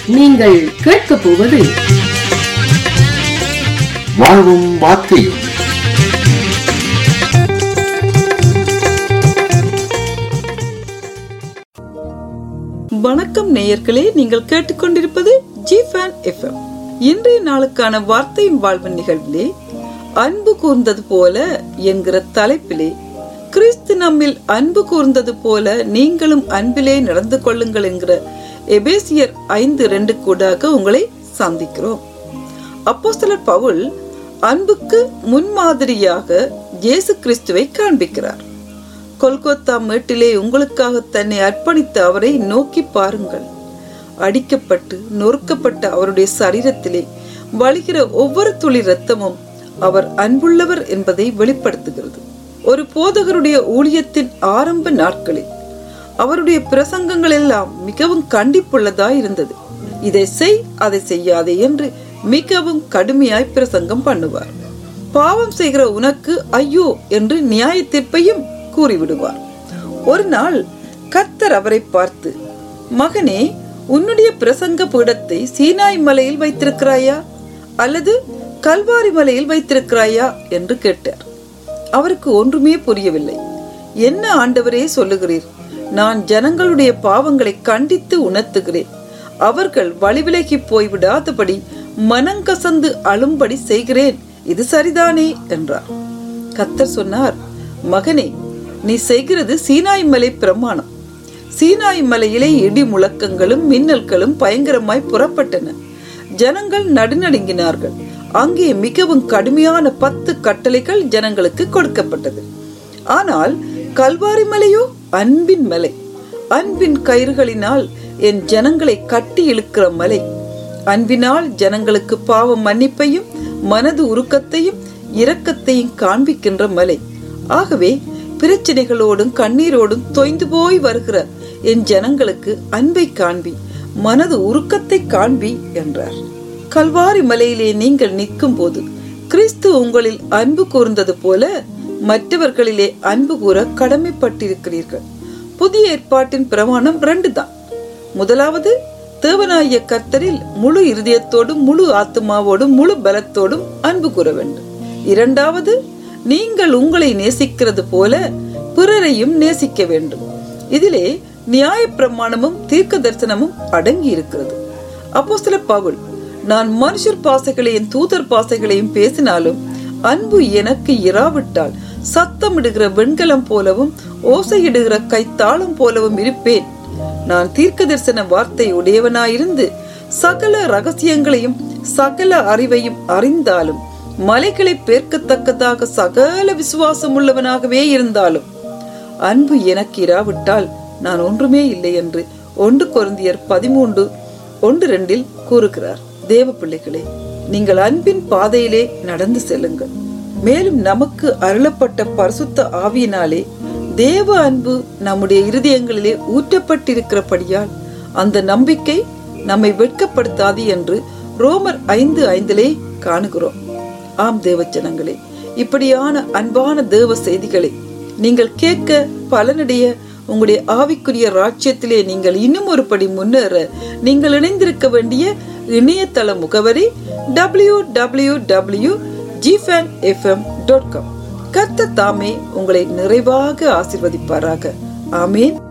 நீங்கள் கேட்கப் போவது வாழ்வும் வார்த்தையும் வணக்கம் நேயர்களே நீங்கள் கேட்டுக்கொண்டிருப்பது ஜி ஃபேன் எஃப்எம் இன்றைய நாளுக்கான வார்த்தையின் வாழ்வு நிகழ்விலே அன்பு கூர்ந்தது போல என்கிற தலைப்பிலே கிறிஸ்து நம்மில் அன்பு கூர்ந்தது போல நீங்களும் அன்பிலே நடந்து கொள்ளுங்கள் என்கிற எபேசியர் ஐந்து ரெண்டு கூடாக உங்களை சந்திக்கிறோம் அப்போஸ்தலர் பவுல் அன்புக்கு முன்மாதிரியாக இயேசு கிறிஸ்துவை காண்பிக்கிறார் கொல்கத்தா மேட்டிலே உங்களுக்காக தன்னை அர்ப்பணித்த அவரை நோக்கி பாருங்கள் அடிக்கப்பட்டு நொறுக்கப்பட்ட அவருடைய சரீரத்திலே வழிகிற ஒவ்வொரு துளி ரத்தமும் அவர் அன்புள்ளவர் என்பதை வெளிப்படுத்துகிறது ஒரு போதகருடைய ஊழியத்தின் ஆரம்ப நாட்களில் அவருடைய பிரசங்கங்கள் எல்லாம் மிகவும் கண்டிப்புள்ளதாய் இருந்தது இதை செய் அதை செய்யாதே என்று மிகவும் கடுமையாய் பிரசங்கம் பண்ணுவார் பாவம் செய்கிற உனக்கு ஐயோ என்று நியாய தீர்ப்பையும் கூறிவிடுவார் ஒரு நாள் கர்த்தர் அவரை பார்த்து மகனே உன்னுடைய பிரசங்க பீடத்தை சீனாய் மலையில் வைத்திருக்கிறாயா அல்லது கல்வாரி மலையில் வைத்திருக்கிறாயா என்று கேட்டார் அவருக்கு ஒன்றுமே புரியவில்லை என்ன ஆண்டவரே சொல்லுகிறீர் நான் ஜனங்களுடைய பாவங்களை கண்டித்து உணர்த்துகிறேன் அவர்கள் வழிவிலகி போய்விடாதபடி மனங்கசந்து அழும்படி செய்கிறேன் இது சரிதானே என்றார் கத்தர் சொன்னார் மகனே நீ செய்கிறது சீனாய் மலை பிரமாணம் சீனாய் மலையிலே இடி முழக்கங்களும் மின்னல்களும் பயங்கரமாய் புறப்பட்டன ஜனங்கள் நடுநடுங்கினார்கள் அங்கே மிகவும் கடுமையான பத்து கட்டளைகள் ஜனங்களுக்கு கொடுக்கப்பட்டது ஆனால் கல்வாரி மலையோ அன்பின் மலை அன்பின் கயிறுகளினால் என் ஜனங்களை கட்டி இழுக்கிற மலை அன்பினால் ஜனங்களுக்கு பாவ மன்னிப்பையும் மனது உருக்கத்தையும் இரக்கத்தையும் காண்பிக்கின்ற மலை ஆகவே பிரச்சனைகளோடும் கண்ணீரோடும் தொய்ந்து போய் வருகிற என் ஜனங்களுக்கு அன்பை காண்பி மனது உருக்கத்தை காண்பி என்றார் கல்வாரி மலையிலே நீங்கள் நிற்கும் போது கிறிஸ்து உங்களில் அன்பு கூர்ந்தது போல மற்றவர்களிலே அன்பு கூற கடமைப்பட்டிருக்கிறீர்கள் புதிய ஏற்பாட்டின் பிரமாணம் ரெண்டு தான் முதலாவது தேவனாய கர்த்தரில் முழு இருதயத்தோடும் முழு ஆத்மாவோடும் முழு பலத்தோடும் அன்பு கூற வேண்டும் இரண்டாவது நீங்கள் உங்களை நேசிக்கிறது போல பிறரையும் நேசிக்க வேண்டும் இதிலே நியாய பிரமாணமும் தீர்க்க தரிசனமும் அடங்கி இருக்கிறது அப்போ சில பவுல் நான் மனுஷர் பாசைகளையும் தூதர் பாசைகளையும் பேசினாலும் அன்பு எனக்கு இராவிட்டால் சத்தமிடுகிற வெண்கலம் போலவும் ஓசையிடுகிற கைத்தாளம் போலவும் இருப்பேன் நான் தீர்க்க தரிசன வார்த்தை உடையவனாயிருந்து சகல ரகசியங்களையும் சகல அறிவையும் அறிந்தாலும் மலைகளை பேர்க்கத்தக்கதாக சகல விசுவாசம் உள்ளவனாகவே இருந்தாலும் அன்பு எனக்கு இராவிட்டால் நான் ஒன்றுமே இல்லை என்று ஒன்று கொருந்தியர் பதிமூன்று ஒன்று ரெண்டில் கூறுகிறார் தேவ பிள்ளைகளே நீங்கள் அன்பின் பாதையிலே நடந்து செல்லுங்கள் மேலும் நமக்கு அருளப்பட்ட பரிசுத்த ஆவியினாலே தேவ அன்பு நம்முடைய இருதயங்களிலே ஊற்றப்பட்டிருக்கிறபடியால் அந்த நம்பிக்கை நம்மை வெட்கப்படுத்தாது என்று ரோமர் ஐந்து ஐந்திலே காணுகிறோம் ஆம் தேவச்சனங்களே இப்படியான அன்பான தேவ செய்திகளை நீங்கள் கேட்க பலனடைய உங்களுடைய ஆவிக்குரிய ராஜ்யத்திலே நீங்கள் இன்னும் ஒரு படி முன்னேற நீங்கள் இணைந்திருக்க வேண்டிய இணையதள முகவரி W W W gifan F M dot com கத்த தாமே உங்களை நிறைவாக ஆசிர்வதிப்பாராக ஆமேன்